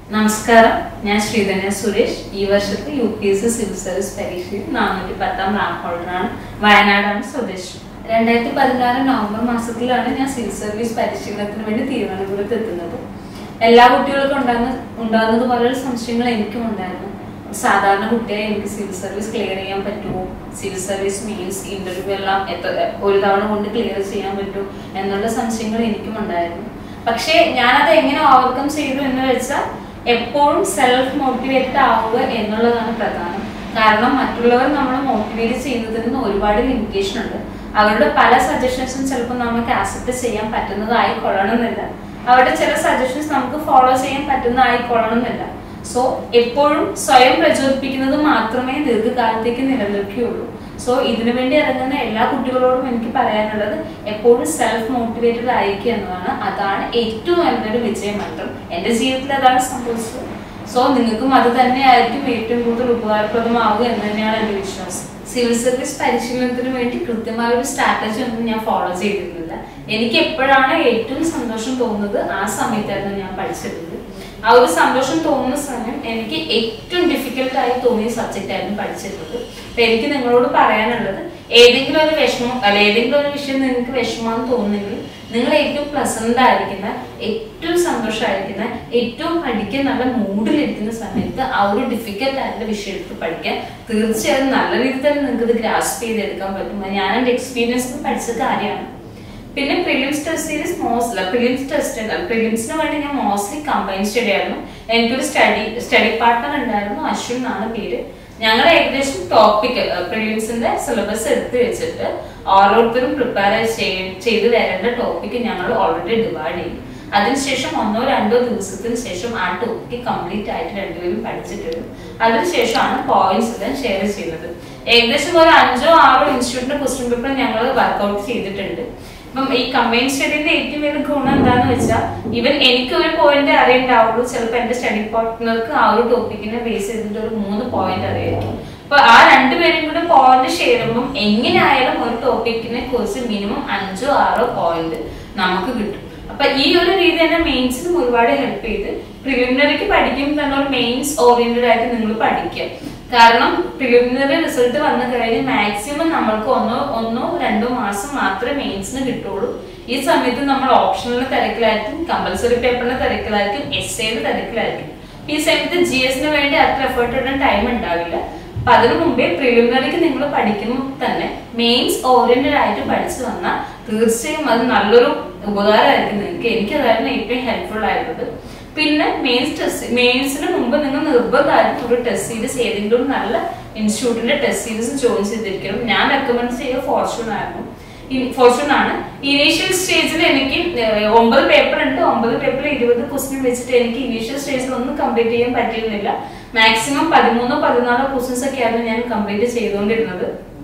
നമസ്കാരം ഞാൻ ശ്രീധന്യ സുരേഷ് ഈ വർഷത്തെ U P S C civil service പരീക്ഷയിൽ നാനൂറ്റി പത്താം റാങ്ക് ഹോൾഡറാണ് വയനാടാണ് സ്വദേശം രണ്ടായിരത്തി പതിനാറ് നവംബർ മാസത്തിലാണ് ഞാൻ സിവിൽ സർവീസ് പരിശീലനത്തിന് വേണ്ടി തിരുവനന്തപുരത്ത് എത്തുന്നത് എല്ലാ കുട്ടികൾക്കും ഉണ്ടാകുന്ന ഉണ്ടാകുന്നത് പോലെയുള്ള സംശയങ്ങൾ എനിക്കും ഉണ്ടായിരുന്നു സാധാരണ കുട്ടിയെ എനിക്ക് സിവിൽ സർവീസ് ക്ലിയർ ചെയ്യാൻ പറ്റുമോ സിവിൽ സർവീസ് മീൻസ് ഇന്റർവ്യൂ എല്ലാം എത്ര ഒരു തവണ കൊണ്ട് ക്ലിയർ ചെയ്യാൻ പറ്റുമോ എന്നുള്ള സംശയങ്ങൾ എനിക്കും ഉണ്ടായിരുന്നു പക്ഷേ ഞാനത് എങ്ങനെ ഓവർകം ചെയ്തു എന്ന് വെച്ചാൽ എപ്പോഴും സെൽഫ് മോട്ടിവേറ്റഡ് ആവുക എന്നുള്ളതാണ് പ്രധാനം കാരണം മറ്റുള്ളവർ നമ്മളെ മോട്ടിവേറ്റ് ചെയ്യുന്നതിൽ നിന്ന് ഒരുപാട് ലിമിറ്റേഷൻ ഉണ്ട് അവരുടെ പല സജഷൻസും ചിലപ്പോൾ നമുക്ക് ആക്സെപ്റ്റ് ചെയ്യാൻ പറ്റുന്നതായി കൊള്ളണമെന്നില്ല അവരുടെ ചില സജഷൻസ് നമുക്ക് ഫോളോ ചെയ്യാൻ പറ്റുന്നതായി കൊള്ളണമെന്നില്ല സോ എപ്പോഴും സ്വയം പ്രചോദിപ്പിക്കുന്നത് മാത്രമേ ദീർഘകാലത്തേക്ക് നിലനിൽക്കുകയുള്ളൂ സോ ഇതിനു വേണ്ടി ഇറങ്ങുന്ന എല്ലാ കുട്ടികളോടും എനിക്ക് പറയാനുള്ളത് എപ്പോഴും സെൽഫ് മോട്ടിവേറ്റഡ് ആയിരിക്കുക എന്നതാണ് അതാണ് ഏറ്റവും നല്ലൊരു വിജയമന്ത്രം എന്റെ ജീവിതത്തിൽ അതാണ് സംഭവിച്ചത് സോ നിങ്ങൾക്കും അത് തന്നെയായിരിക്കും ഏറ്റവും കൂടുതൽ ഉപകാരപ്രദമാവുക എന്ന് തന്നെയാണ് എന്റെ വിശ്വാസം സിവിൽ സർവീസ് പരിശീലനത്തിന് വേണ്ടി കൃത്യമായ ഒരു സ്ട്രാറ്റജി ഒന്നും ഞാൻ ഫോളോ ചെയ്തിരുന്നില്ല എനിക്ക് എപ്പോഴാണ് ഏറ്റവും സന്തോഷം തോന്നുന്നത് ആ സമയത്തായിരുന്നു ഞാൻ പഠിച്ചിരുന്നത് ആ ഒരു സന്തോഷം തോന്നുന്ന സമയം എനിക്ക് ഏറ്റവും ഡിഫിക്കൽട്ട് ആയി തോന്നിയ സബ്ജക്റ്റ് ആയിരുന്നു പഠിച്ചിരുന്നത് അപ്പൊ എനിക്ക് നിങ്ങളോട് പറയാനുള്ളത് ഏതെങ്കിലും ഒരു വിഷമം അല്ല ഏതെങ്കിലും ഒരു വിഷയം നിങ്ങൾക്ക് വിഷമമാണെന്ന് തോന്നുന്നെങ്കിൽ നിങ്ങൾ ഏറ്റവും പ്ലസന്റ് ആയിരിക്കുന്ന ഏറ്റവും സന്തോഷമായിരിക്കുന്ന ഏറ്റവും പഠിക്കാൻ നല്ല മൂഡിലിരിക്കുന്ന സമയത്ത് ആ ഒരു ഡിഫിക്കൽട്ട് ആയിട്ടുള്ള വിഷയം എടുത്ത് പഠിക്കാൻ തീർച്ചയായും നല്ല രീതിയിൽ തന്നെ നിങ്ങൾക്ക് ഇത് ഗ്രാസ്പ് ചെയ്തെടുക്കാൻ പറ്റും അത് ഞാൻ എൻ്റെ എക്സ്പീരിയൻസ് പഠിച്ച കാര്യമാണ് പിന്നെ prelims test series most prelims test പ്രിലിംസിന് വേണ്ടി ഞാൻ മോസ്റ്റ്ലി കമ്പൈൻ സ്റ്റഡി ആയിരുന്നു എനിക്കൊരു സ്റ്റഡി സ്റ്റഡി പാർട്ണർ ഉണ്ടായിരുന്നു അശ്വിൻ എന്നാണ് പേര് ഞങ്ങൾ ഏകദേശം ടോപ്പിക് പ്രിലിംസിന്റെ സിലബസ് എടുത്ത് വെച്ചിട്ട് ഓരോരുത്തരും പ്രിപ്പയർ ചെയ്ത് വരേണ്ട ടോപ്പിക് ഞങ്ങൾ ഓൾറെഡി ഡിവൈഡ് ചെയ്യും അതിനുശേഷം ഒന്നോ രണ്ടോ ദിവസത്തിന് ശേഷം ആ ടോപ്പിക് കംപ്ലീറ്റ് ആയിട്ട് രണ്ടുപേരും പഠിച്ചിട്ടുണ്ട് അതിനുശേഷമാണ് പോയിന്റ്സ് എല്ലാം ഷെയർ ചെയ്യുന്നത് ഏകദേശം ഒരു അഞ്ചോ ആറോ ഇൻസ്റ്റിറ്റ്യൂട്ടിന്റെ ക്വസ്റ്റ്യൻ പേപ്പർ ഞങ്ങൾ വർക്ക്ഔട്ട് ചെയ്തിട്ടുണ്ട് ഇപ്പം ഈ കമ്പൈൻ സ്റ്റഡിന്റെ ഏറ്റവും വലിയ ഗുണം എന്താന്ന് വെച്ചാൽ ഇവൻ എനിക്ക് ഒരു പോയിന്റ് അറിയണ്ടാവുള്ളൂ ചിലപ്പോൾ എന്റെ സ്റ്റഡി പാർട്ട്ണർക്ക് ആ ഒരു ടോപ്പിക്കിനെ ബേസ് ചെയ്തിട്ട് ഒരു മൂന്ന് പോയിന്റ് അറിയായിരിക്കും അപ്പൊ ആ രണ്ടുപേരും കൂടെ പോയിന്റ് ഷെയർ ചെയ്യുമ്പോൾ എങ്ങനെയായാലും ഒരു ടോപ്പിക്കിനെ കുറിച്ച് മിനിമം അഞ്ചോ ആറോ പോയിന്റ് നമുക്ക് കിട്ടും അപ്പൊ ഈ ഒരു രീതി തന്നെ മെയിൻസിനും ഒരുപാട് ഹെൽപ്പ് ചെയ്ത് പ്രിലിമിനറിക്ക് പഠിക്കുമ്പോൾ തന്നെ ഒരു മെയിൻസ് ഓറിയന്റഡ് ആയിട്ട് നിങ്ങൾ പഠിക്കുക കാരണം പ്രിലിമിനറി റിസൾട്ട് വന്നു കഴിഞ്ഞ് മാക്സിമം നമ്മൾക്ക് ഒന്നോ ഒന്നോ രണ്ടോ മാസം മാത്രമേ മെയിൻസിന് കിട്ടുള്ളൂ ഈ സമയത്ത് നമ്മൾ ഓപ്ഷണലിന് തിരക്കിലായിരിക്കും കമ്പൽസറി പേപ്പറിന് തിരക്കിലായിരിക്കും എസ് എയുടെ തിരക്കിലായിരിക്കും ഈ സമയത്ത് ജി എസിന് വേണ്ടി അത്ര എഫേർട്ട് ഇടാൻ ടൈം ഉണ്ടാവില്ല അപ്പൊ അതിനു മുമ്പേ പ്രിലിമിനറിക്ക് നിങ്ങൾ പഠിക്കുമ്പോൾ തന്നെ മെയിൻസ് ഓറിയന്റഡ് ആയിട്ട് പഠിച്ചു വന്നാൽ തീർച്ചയായും അത് നല്ലൊരു ഉപകാരമായിരിക്കും നിങ്ങൾക്ക് എനിക്ക് അതായിരുന്നു ഏറ്റവും ഹെൽപ്ഫുൾ ആയിരുന്നത് പിന്നെ മെയിൻസ് ടെസ്റ്റ് മെയിൻസിന് മുമ്പ് നിങ്ങൾ നിർബന്ധമായിട്ടും ഒരു ടെസ്റ്റ് സീരീസ് ഏതെങ്കിലും നല്ല ഇൻസ്റ്റിറ്റ്യൂട്ടിന്റെ ടെസ്റ്റ് സീരീസ് ജോയിൻ ചെയ്തിരിക്കണം ഞാൻ റെക്കമെൻഡ് ചെയ്യുക ഫോർച്യൂൺ ആയിരുന്നു ഫോർച്യൂൺ ആണ് ഇനീഷ്യൽ സ്റ്റേജിൽ എനിക്ക് ഒമ്പത് പേപ്പർ ഉണ്ട് ഒമ്പത് പേപ്പറിൽ ഇരുപത് ക്വസ്റ്റ്യൻ വെച്ചിട്ട് എനിക്ക് ഇനീഷ്യൽ സ്റ്റേജിൽ ഒന്നും കംപ്ലീറ്റ് ചെയ്യാൻ പറ്റിയിരുന്നില്ല മാക്സിമം പതിമൂന്നോ പതിനാലോ ക്വസ്റ്റ്യൻസ് ഒക്കെയായിരുന്നു ഞാൻ കംപ്ലീറ്റ് ചെയ്തുകൊണ്ടിരുന്നത്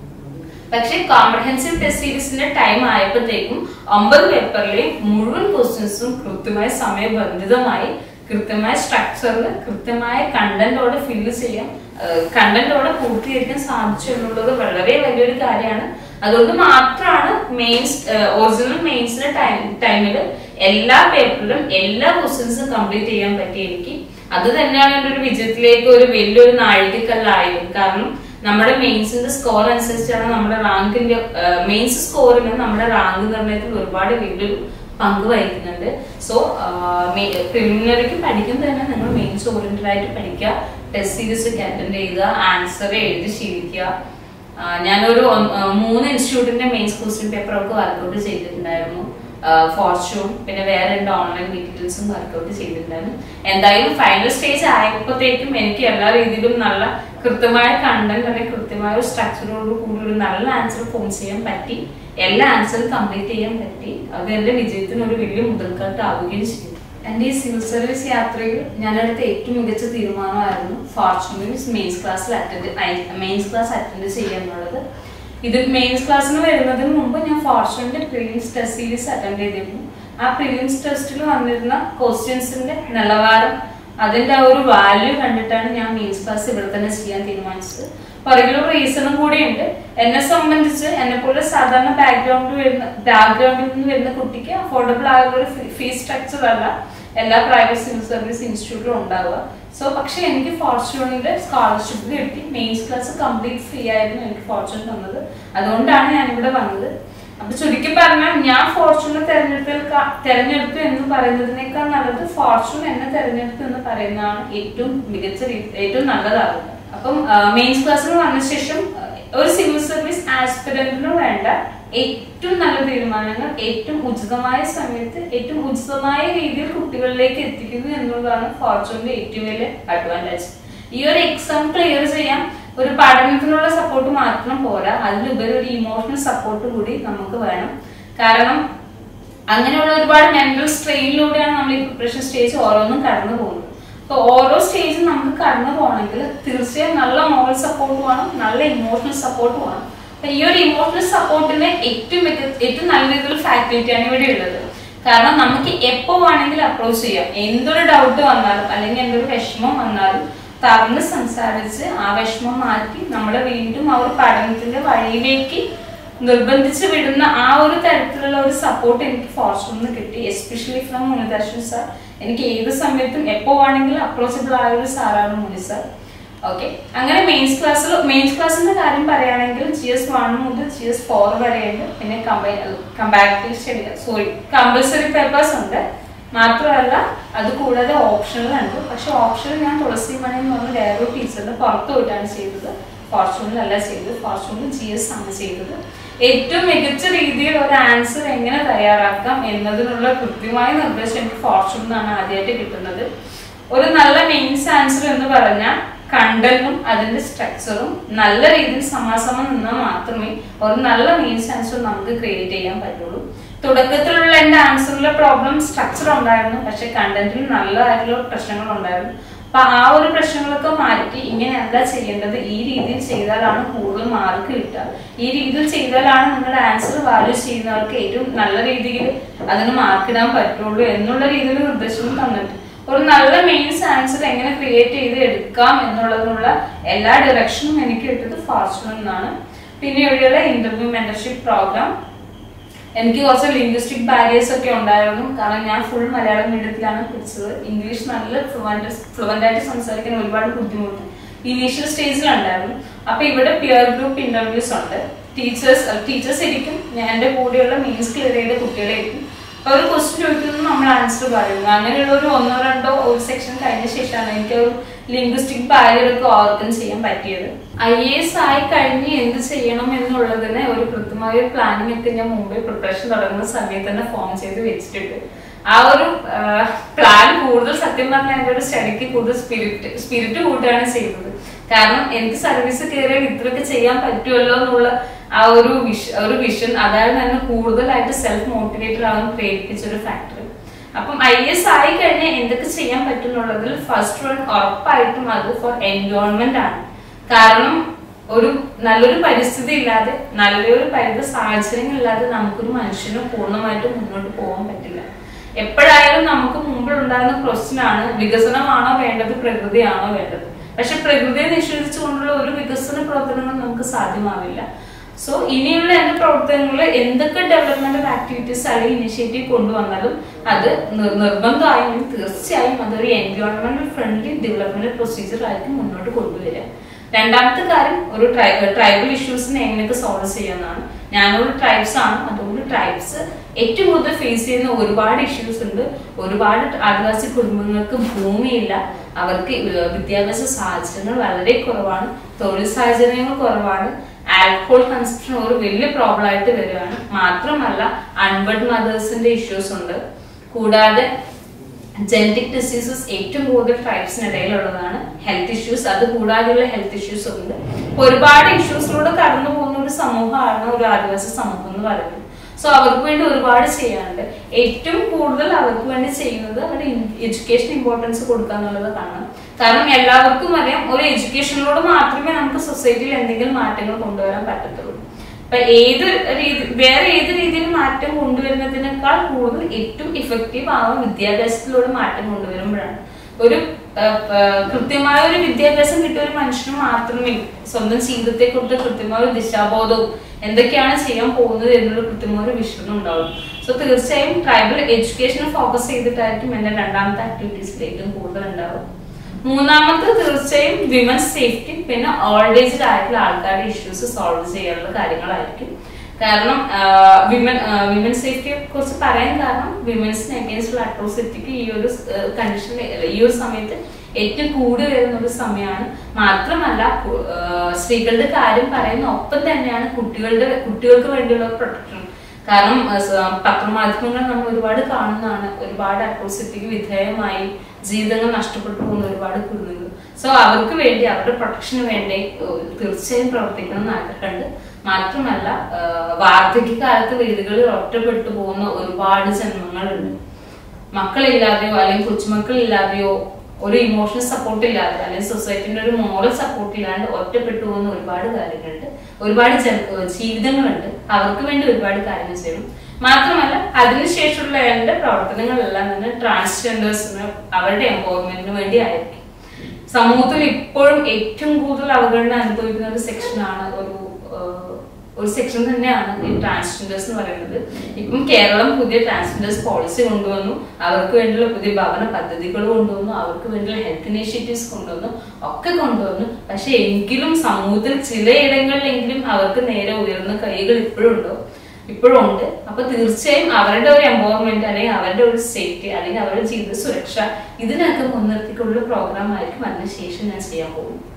പക്ഷേ കോംപ്രഹെൻസീവ് ടെസ്റ്റ് സീരീസിന്റെ ടൈം ആയപ്പോഴത്തേക്കും ഒമ്പത് പേപ്പറിലെയും മുഴുവൻ ക്വസ്റ്റ്യൻസും കൃത്യമായ സമയബന്ധിതമായി കൃത്യമായ സ്ട്രക്ചറിൽ കൃത്യമായ കണ്ടന്റോടെ ഫില്ല് ചെയ്യാൻ കണ്ടന്റോടെ പൂർത്തീകരിക്കാൻ സാധിച്ചു എന്നുള്ളത് വളരെ വലിയൊരു കാര്യമാണ് അതുകൊണ്ട് മാത്രമാണ് മെയിൻസ് ഒറിജിനൽ മെയിൻസിന്റെ ടൈം ടൈമിൽ എല്ലാ പേപ്പറിലും എല്ലാ ക്വസ്റ്റ്യൻസും കംപ്ലീറ്റ് ചെയ്യാൻ പറ്റി എനിക്ക് അത് തന്നെയാണ് എൻ്റെ ഒരു വിജയത്തിലേക്ക് ഒരു വലിയൊരു നാഴികക്കല്ലായത് കാരണം നമ്മുടെ മെയിൻസിന്റെ സ്കോർ അനുസരിച്ചാണ് നമ്മുടെ റാങ്കിന്റെ മെയിൻസ് സ്കോറിന് നമ്മുടെ റാങ്ക് നിർണ്ണയത്തിൽ ഒരുപാട് വലിയൊരു പങ്ക് വഹിക്കുന്നുണ്ട് സോ പ്രിലിമിനറിക്ക് പഠിക്കുമ്പോൾ തന്നെ നിങ്ങൾ മെയിൻസ് ഓറിയന്റഡ് ആയിട്ട് പഠിക്കുക ടെസ്റ്റ് സീരീസ് ഒക്കെ അറ്റൻഡ് ചെയ്യുക ആൻസർ എഴുതി ശീലിക്കുക ഞാനൊരു മൂന്ന് ഇൻസ്റ്റിറ്റ്യൂട്ടിന്റെ മെയിൻസ് ക്വസ്റ്റ്യൻ പേപ്പർ ഒക്കെ വർക്ക്ഔട്ട് ചെയ്തിട്ടുണ്ടായിരുന്നു ഫോർച്യൂൺ പിന്നെ വേറെ രണ്ട് ഓൺലൈൻ മെറ്റീരിയൽസും വർക്ക്ഔട്ട് ചെയ്തിട്ടുണ്ടായിരുന്നു എന്തായാലും ഫൈനൽ സ്റ്റേജ് ആയപ്പോഴത്തേക്കും എനിക്ക് എല്ലാ രീതിയിലും നല്ല കൃത്യമായ കണ്ടന്റ് അല്ലെങ്കിൽ കൃത്യമായ ഒരു സ്ട്രക്ചറോട് കൂടി ഒരു നല്ല ആൻസർ ഫോം ചെയ്യാൻ പറ്റി എല്ലാ ആൻസറും കംപ്ലീറ്റ് ചെയ്യാൻ പറ്റി അത് എന്റെ വിജയത്തിന് ഒരു വലിയ മുതൽക്കാട്ടാവുകയും ചെയ്തു എൻ്റെ ഈ സിവിൽ സർവീസ് യാത്രയിൽ ഞാനെടുത്ത ഏറ്റവും മികച്ച തീരുമാനമായിരുന്നു ഫോർച്യൂണിൽ മെയിൻസ് ക്ലാസ്സിൽ അറ്റൻഡ് മെയിൻസ് ക്ലാസ് അറ്റൻഡ് ചെയ്യുക എന്നുള്ളത് ഇത് മെയിൻസ് ക്ലാസ്സിന് വരുന്നതിന് മുമ്പ് ഞാൻ ഫോർച്യൂണിന്റെ പ്രിലിംസ് ടെസ്റ്റ് സീരീസ് അറ്റൻഡ് ചെയ്തിരുന്നു ആ പ്രിലിംസ് ടെസ്റ്റിൽ വന്നിരുന്ന ക്വസ്റ്റ്യൻസിന്റെ നിലവാരം അതിന്റെ ആ ഒരു വാല്യൂ കണ്ടിട്ടാണ് ഞാൻ മെയിൻസ് ക്ലാസ് ഇവിടെ തന്നെ ചെയ്യാൻ തീരുമാനിച്ചത് പുറകിലൊരു റീസണും കൂടിയുണ്ട് എന്നെ സംബന്ധിച്ച് എന്നെ പോലെ സാധാരണ ബാക്ക്ഗ്രൗണ്ടിൽ വരുന്ന ബാക്ക്ഗ്രൗണ്ടിൽ നിന്ന് വരുന്ന കുട്ടിക്ക് അഫോർഡബിൾ ആയ ഒരു ഫീസ് സ്ട്രക്ചർ അല്ല എല്ലാ പ്രൈവറ്റ് സിവിൽ സർവീസ് ഇൻസ്റ്റിറ്റ്യൂട്ടിലും ഉണ്ടാവുക സോ പക്ഷെ എനിക്ക് ഫോർച്യൂണിന്റെ സ്കോളർഷിപ്പ് കിട്ടി മെയിൻസ് ക്ലാസ് കംപ്ലീറ്റ് ഫ്രീ ആയിരുന്നു എനിക്ക് ഫോർച്യൂൺ തന്നത് അതുകൊണ്ടാണ് ഞാൻ ഇവിടെ വന്നത് അപ്പൊ ചുരുക്കി പറഞ്ഞാൽ ഞാൻ ഫോർച്യൂൺ തെരഞ്ഞെടുത്ത തെരഞ്ഞെടുത്തു എന്ന് പറയുന്നതിനേക്കാൾ നല്ലത് ഫോർച്യൂൺ എന്നെ തെരഞ്ഞെടുത്തു എന്ന് പറയുന്നതാണ് ഏറ്റവും മികച്ച രീതി ഏറ്റവും നല്ലതാകുന്നത് അപ്പം മെയിൻസ് ക്ലാസ്സിൽ വന്ന ശേഷം ആ, ഒരു സിവിൽ സർവീസ് ആസ്പിരന്റിന് വേണ്ട ഏറ്റവും നല്ല തീരുമാനങ്ങൾ ഏറ്റവും ഉചിതമായ സമയത്ത് ഏറ്റവും ഉചിതമായ രീതിയിൽ കുട്ടികളിലേക്ക് എത്തിക്കുന്നു എന്നുള്ളതാണ് ഫോർച്യൂണിന്റെ ഏറ്റവും വലിയ അഡ്വാൻറ്റേജ് ഈ ഒരു എക്സാം ക്ലിയർ ചെയ്യാൻ ഒരു പഠനത്തിനുള്ള സപ്പോർട്ട് മാത്രം പോരാ അതിലുപരി ഒരു ഇമോഷണൽ സപ്പോർട്ട് കൂടി നമുക്ക് വേണം കാരണം അങ്ങനെയുള്ള ഒരുപാട് മെന്റൽ സ്ട്രെയിനിലൂടെയാണ് നമ്മൾ ഈ പ്രിപ്പറേഷൻ സ്റ്റേജ് ഓരോന്നും കടന്നു പോകുന്നത് അപ്പൊ ഓരോ സ്റ്റേജും നമുക്ക് കടന്നു പോകണമെങ്കിൽ തീർച്ചയായും നല്ല മോറൽ സപ്പോർട്ട് വേണം നല്ല ഇമോഷണൽ സപ്പോർട്ട് വേണം അപ്പൊ ഈ ഒരു ഇമോഷണൽ സപ്പോർട്ടിന് ഏറ്റവും മിക- ഏറ്റവും നല്ല രീതിയിൽ ഫാക്കൽറ്റിയാണ് ഇവിടെ ഉള്ളത് കാരണം നമുക്ക് എപ്പോ വേണമെങ്കിലും അപ്രോച്ച് ചെയ്യാം എന്തൊരു ഡൗട്ട് വന്നാലും അല്ലെങ്കിൽ എന്തൊരു വിഷമം വന്നാലും തുറന്ന് സംസാരിച്ച് ആ വിഷമം മാറ്റി നമ്മളെ വീണ്ടും ആ ഒരു പഠനത്തിന്റെ വഴിയിലേക്ക് നിർബന്ധിച്ച് വിടുന്ന ആ ഒരു തരത്തിലുള്ള ഒരു സപ്പോർട്ട് എനിക്ക് ഫോർച്യൂണിൽ കിട്ടി എസ്പെഷ്യലി ഫ്രം മുനിദർശൻ സാർ എനിക്ക് ഏത് സമയത്തും എപ്പോ വേണമെങ്കിലും അപ്രോച്ചബിൾ ആയ ഒരു സാറാണ് മുനി സാർ ഓക്കെ അങ്ങനെ മെയിൻസ് ക്ലാസ്സിൽ മെയിൻസ് ക്ലാസ്സിന്റെ കാര്യം പറയുകയാണെങ്കിൽ ജി എസ് വൺ മുതൽ ജി എസ് ഫോർ വരെയുണ്ട് പിന്നെ comparative study sorry compulsory papers ഉണ്ട് മാത്രമല്ല അത് കൂടാതെ ഓപ്ഷണൽ ഉണ്ട് പക്ഷെ ഓപ്ഷണൽ ഞാൻ തുളസി മണി എന്ന് പറഞ്ഞ വേറൊരു ടീച്ചറിന്റെ പുറത്ത് പോയിട്ടാണ് ചെയ്തത് ഫോർച്യൂണിലല്ല ചെയ്തത് ഫോർച്യൂണിൽ ജി എസ് ആണ് ചെയ്തത് ഏറ്റവും മികച്ച രീതിയിൽ ഒരു ആൻസർ എങ്ങനെ തയ്യാറാക്കാം എന്നതിനുള്ള കൃത്യമായ നിർദ്ദേശം എനിക്ക് ഫോർച്യൂണിൽ നിന്നാണ് ആദ്യമായിട്ട് കിട്ടുന്നത് ഒരു നല്ല മെയിൻസ് ആൻസർ എന്ന് പറഞ്ഞാൽ കണ്ടന്റും അതിന്റെ സ്ട്രക്ചറും നല്ല രീതിയിൽ സമാസമം നിന്നാൽ മാത്രമേ ഒരു നല്ല മെയിൻസ് ആൻസർ നമുക്ക് ക്രിയേറ്റ് ചെയ്യാൻ പറ്റുള്ളൂ തുടക്കത്തിലുള്ള എന്റെ ആൻസറിലെ പ്രോബ്ലം സ്ട്രക്ചർ ഉണ്ടായിരുന്നു പക്ഷെ കണ്ടന്റിൽ നല്ലതായിട്ടുള്ള പ്രശ്നങ്ങൾ ഉണ്ടായിരുന്നു അപ്പൊ ആ ഒരു പ്രശ്നങ്ങളൊക്കെ മാറ്റി ഇങ്ങനെയല്ല ചെയ്യേണ്ടത് ഈ രീതിയിൽ ചെയ്താലാണ് കൂടുതൽ മാർക്ക് കിട്ടുക ഈ രീതിയിൽ ചെയ്താലാണ് നിങ്ങളുടെ ആൻസർ വാല്യൂ ചെയ്യുന്നവർക്ക് ഏറ്റവും നല്ല രീതിയിൽ അതിന് മാർക്ക് ഇടാൻ പറ്റുള്ളൂ എന്നുള്ള രീതിയിൽ നിർദ്ദേശങ്ങൾ തന്നിട്ട് ഒരു നല്ല മെയിൻസ് ആൻസർ എങ്ങനെ ക്രിയേറ്റ് ചെയ്ത് എടുക്കാം എന്നുള്ളതിനുള്ള എല്ലാ ഡയറക്ഷനും എനിക്ക് കിട്ടിയത് ഫാസ്റ്റ് നിന്നാണ് പിന്നെ ഇവിടെയുള്ള ഇന്റർവ്യൂ മെന്റർഷിപ്പ് പ്രോഗ്രാം എനിക്ക് കുറച്ച് ലിംഗ്വിസ്റ്റിക് ബാരിയേഴ്സ് ഒക്കെ ഉണ്ടായിരുന്നു കാരണം ഞാൻ ഫുൾ മലയാളം മീഡിയത്തിലാണ് പഠിച്ചത് ഇംഗ്ലീഷ് നല്ല ഫ്ലുവൻ്റ് ഫ്ലുവൻ്റ് ആയിട്ട് സംസാരിക്കാൻ ഒരുപാട് ബുദ്ധിമുട്ട് ഇനീഷ്യൽ സ്റ്റേജിലുണ്ടായിരുന്നു അപ്പൊ ഇവിടെ പിയർ ഗ്രൂപ്പ് ഇന്റർവ്യൂസ് ഉണ്ട് ടീച്ചേഴ്സ് ടീച്ചേഴ്സ് ഇരിക്കും ഞാൻ എൻ്റെ കൂടെയുള്ള മീൻസ് ക്ലിയർ ചെയ്ത കുട്ടികളെ ഇരിക്കും അപ്പൊ ഒരു ക്വസ്റ്റ്യൻ ചോദിക്കുന്നു നമ്മൾ ആൻസർ പറയുന്നു അങ്ങനെയുള്ള ഒരു ഒന്നോ രണ്ടോ ഒരു സെക്ഷൻ കഴിഞ്ഞ ശേഷമാണ് എനിക്ക് ഒരു ലിംഗ്വിസ്റ്റിക് ബാരിയർ ഒക്കെ ഓവർകം ചെയ്യാൻ പറ്റിയത് ഐ എസ് ആയി കഴിഞ്ഞ് എന്ത് ചെയ്യണം എന്നുള്ളതിന് ഒരു കൃത്യമായ ഒരു പ്ലാനിങ് ഒക്കെ ഞാൻ മുമ്പേ പ്രിപ്പറേഷൻ തുടങ്ങുന്ന സമയത്ത് തന്നെ ഫോം ചെയ്ത് വെച്ചിട്ടുണ്ട് ആ ഒരു പ്ലാൻ കൂടുതൽ സത്യം പറഞ്ഞാൽ എൻ്റെ ഒരു സ്റ്റഡിക്ക് കൂടുതൽ സ്പിരിറ്റ് സ്പിരിറ്റ് കൂട്ടുകയാണ് ചെയ്തത് കാരണം എനിക്ക് സർവീസ് കയറിയാൽ ഇത്രയൊക്കെ ചെയ്യാൻ പറ്റുമല്ലോ എന്നുള്ള ആ ഒരു വിഷ ഒരു വിഷൻ അതായത് തന്നെ കൂടുതലായിട്ട് സെൽഫ് മോട്ടിവേറ്റഡ് ആവാൻ പ്രേരിപ്പിച്ച ഒരു ഫാക്ടർ അപ്പം ഐ എസ് ആയി കഴിഞ്ഞാൽ എന്തൊക്കെ ചെയ്യാൻ പറ്റും എന്നുള്ളതിൽ ഫസ്റ്റ് വൺ ഉറപ്പായിട്ടും അത് ഫോർ എൻവയോൺമെന്റ് ആണ് കാരണം ഒരു നല്ലൊരു പരിസ്ഥിതി ഇല്ലാതെ നല്ലൊരു പരിത സാഹചര്യങ്ങൾ ഇല്ലാതെ നമുക്കൊരു മനുഷ്യന് പൂർണ്ണമായിട്ട് മുന്നോട്ട് പോകാൻ പറ്റില്ല എപ്പോഴായാലും നമുക്ക് മുമ്പിൽ ഉണ്ടാകുന്ന ക്വസ്റ്റ്യൻ ആണ് വികസനമാണോ വേണ്ടത് പ്രകൃതിയാണോ വേണ്ടത് പക്ഷെ പ്രകൃതിയെ നിഷേധിച്ചുകൊണ്ടുള്ള ഒരു വികസന പ്രവർത്തനങ്ങൾ നമുക്ക് സാധ്യമാവില്ല സോ ഇനിയുള്ള എന്റെ പ്രവർത്തനങ്ങളിൽ എന്തൊക്കെ ഡെവലപ്മെന്റൽ ആക്ടിവിറ്റീസ് അല്ലെങ്കിൽ ഇനിഷ്യേറ്റീവ് കൊണ്ടുവന്നാലും അത് നിർ- നിർബന്ധമായും തീർച്ചയായും അതൊരു എൻവയോൺമെന്റൽ ഫ്രണ്ട്ലി ഡെവലപ്മെന്റ് പ്രൊസീജിയർ ആയിരിക്കും മുന്നോട്ട് കൊണ്ടുവരിക രണ്ടാമത്തെ കാര്യം ഒരു ട്രൈബൽ ഇഷ്യൂസിനെ എങ്ങനെയൊക്കെ സോൾവ് ചെയ്യാന്നാണ് ഞാനൊരു ട്രൈബ്സ് ആണ് അതുകൊണ്ട് ട്രൈബ്സ് ഏറ്റവും കൂടുതൽ ഫേസ് ചെയ്യുന്ന ഒരുപാട് ഇഷ്യൂസ് ഉണ്ട് ഒരുപാട് ആദിവാസി കുടുംബങ്ങൾക്ക് ഭൂമിയില്ല അവർക്ക് വിദ്യാഭ്യാസ സാഹചര്യങ്ങൾ വളരെ കുറവാണ് തൊഴിൽ സാഹചര്യങ്ങൾ കുറവാണ് ആൽക്കഹോൾ കൺസപ്ഷൻ ഒരു വലിയ പ്രോബ്ലം ആയിട്ട് വരികയാണ് മാത്രമല്ല അൺബഡ് മദേഴ്സിന്റെ ഇഷ്യൂസ് ഉണ്ട് കൂടാതെ ജനറ്റിക് ഡിസീസസ് ഏറ്റവും കൂടുതൽ ട്രൈബ്സിനിടയിലുള്ളതാണ് ഹെൽത്ത് ഇഷ്യൂസ് അത് കൂടാതെയുള്ള ഹെൽത്ത് ഇഷ്യൂസ് ഉണ്ട് ഒരുപാട് ഇഷ്യൂസിലൂടെ കടന്നു പോകുന്ന ഒരു സമൂഹമാണ് ഒരു ആദിവാസി സമൂഹം എന്ന് പറയുന്നത് സോ അവർക്ക് വേണ്ടി ഒരുപാട് ചെയ്യാനുണ്ട് ഏറ്റവും കൂടുതൽ അവർക്ക് വേണ്ടി ചെയ്യുന്നത് അവരുടെ എഡ്യൂക്കേഷൻ ഇമ്പോർട്ടൻസ് കൊടുക്കുക എന്നുള്ളത് കാണാം കാരണം എല്ലാവർക്കും അറിയാം ഒരു എഡ്യൂക്കേഷനിലൂടെ മാത്രമേ നമുക്ക് സൊസൈറ്റിയിൽ എന്തെങ്കിലും മാറ്റങ്ങൾ കൊണ്ടുവരാൻ പറ്റത്തുള്ളൂ അപ്പൊ ഏത് രീതി വേറെ ഏത് രീതിയിൽ മാറ്റം കൊണ്ടുവരുന്നതിനേക്കാൾ കൂടുതൽ ഏറ്റവും ഇഫക്റ്റീവ് ആവാൻ വിദ്യാഭ്യാസത്തിലൂടെ മാറ്റം കൊണ്ടുവരുമ്പോഴാണ് ഒരു ആ, ആ, കൃത്യമായ ഒരു വിദ്യാഭ്യാസം കിട്ടിയ ഒരു മനുഷ്യന് മാത്രമേ സ്വന്തം ജീവിതത്തെ കുറിച്ച് കൃത്യമായ ഒരു ദിശാബോധവും എന്തൊക്കെയാണ് ചെയ്യാൻ പോകുന്നത് എന്നുള്ള കൃത്യമായ ഒരു വിഷൻ ഉണ്ടാവും സോ തീർച്ചയായും ട്രൈബൽ എഡ്യൂക്കേഷൻ ഫോക്കസ് ചെയ്തിട്ടായിരിക്കും എന്റെ രണ്ടാമത്തെ ആക്ടിവിറ്റീസിൽ ഏറ്റവും കൂടുതൽ ഉണ്ടാവും മൂന്നാമത്തെ തീർച്ചയായും വിമൻസ് സേഫ്റ്റി പിന്നെ ഓൾഡ് ഏജ്ഡ് ആയിട്ടുള്ള ആൾക്കാരുടെ ഇഷ്യൂസ് സോൾവ് ചെയ്യാനുള്ള കാര്യങ്ങളായിരിക്കും കാരണം വിമൻ വിമൻ സേഫ്റ്റിയെ കുറിച്ച് പറയാൻ കാരണം വിമൻസിന് അഗേൻസ്റ്റ് അട്രോസിറ്റിക്ക് ഈ ഒരു കണ്ടീഷൻ ഈ ഒരു സമയത്ത് ഏറ്റവും കൂടി വരുന്ന ഒരു സമയമാണ് മാത്രമല്ല കു- ആ, സ്ത്രീകളുടെ കാര്യം പറയുന്ന ഒപ്പം തന്നെയാണ് കുട്ടികളുടെ കുട്ടികൾക്ക് വേണ്ടിയുള്ള പ്രൊട്ടക്ഷൻ കാരണം ആ, സ- പത്രമാധ്യമങ്ങൾ നമ്മൾ ഒരുപാട് കാണുന്നതാണ് ഒരുപാട് അട്രോസിറ്റിക്ക് വിധേയമായി ജീവിതങ്ങൾ നഷ്ടപ്പെട്ടു പോകുന്ന ഒരുപാട് കുഞ്ഞുങ്ങൾ സോ അവർക്ക് വേണ്ടി അവരുടെ പ്രൊട്ടക്ഷന് വേണ്ടി ഏഹ്, തീർച്ചയായും പ്രവർത്തിക്കണം എന്ന് ആഗ്രഹമുണ്ട് മാത്രമല്ല ഏഹ്, വാർദ്ധക്യകാലത്ത് വീടുകളിൽ ഒറ്റപ്പെട്ടു പോകുന്ന ഒരുപാട് ജന്മങ്ങളുണ്ട് മക്കളില്ലാതെയോ അല്ലെങ്കിൽ കൊച്ചുമക്കളില്ലാതെയോ ഒരു ഇമോഷണൽ സപ്പോർട്ട് ഇല്ലാതെ അല്ലെങ്കിൽ സൊസൈറ്റിന്റെ ഒരു മോറൽ സപ്പോർട്ട് ഇല്ലാണ്ട് ഒറ്റപ്പെട്ടു പോകുന്ന ഒരുപാട് കാര്യങ്ങളുണ്ട് ഒരുപാട് ജന- ഏഹ് ജീവിതങ്ങളുണ്ട് അവർക്ക് വേണ്ടി ഒരുപാട് കാര്യങ്ങൾ ചെയ്യണം മാത്രമല്ല അതിനുശേഷമുള്ള എന്റെ പ്രവർത്തനങ്ങളെല്ലാം തന്നെ ട്രാൻസ്ജെൻഡേഴ്സിന് അവരുടെ എംപവർമെന്റിന് വേണ്ടി ആയിരിക്കും സമൂഹത്തിൽ ഇപ്പോഴും ഏറ്റവും കൂടുതൽ അവഗണന അനുഭവിക്കുന്ന ഒരു സെക്ഷനാണ് ഒരു ഏഹ്, ഒരു സെക്ഷൻ തന്നെയാണ് ഈ ട്രാൻസ്ജെൻഡേഴ്സ് എന്ന് പറയുന്നത് ഇപ്പം കേരളം പുതിയ ട്രാൻസ്ജെൻഡേഴ്സ് പോളിസി കൊണ്ടുവന്നു അവർക്ക് വേണ്ടിയുള്ള പുതിയ ഭവന പദ്ധതികൾ കൊണ്ടുവന്നു അവർക്ക് വേണ്ടിയുള്ള ഹെൽത്ത് ഇനീഷ്യേറ്റീവ്സ് കൊണ്ടുവന്നു ഒക്കെ കൊണ്ടുവന്നു പക്ഷെ എങ്കിലും സമൂഹത്തിൽ ചിലയിടങ്ങളിലെങ്കിലും അവർക്ക് നേരെ ഉയർന്ന കൈകൾ ഇപ്പോഴും ഉണ്ടോ ഇപ്പോഴും ഉണ്ട് അപ്പൊ തീർച്ചയായും അവരുടെ ഒരു എംപവർമെന്റ് അല്ലെങ്കിൽ അവരുടെ ഒരു സേഫ്റ്റി അല്ലെങ്കിൽ അവരുടെ ജീവിത സുരക്ഷ ഇതിനൊക്കെ മുൻനിർത്തിക്കൊണ്ടുള്ള പ്രോഗ്രാം ആയിരിക്കും അതിനുശേഷം ഞാൻ ചെയ്യാൻ പോകും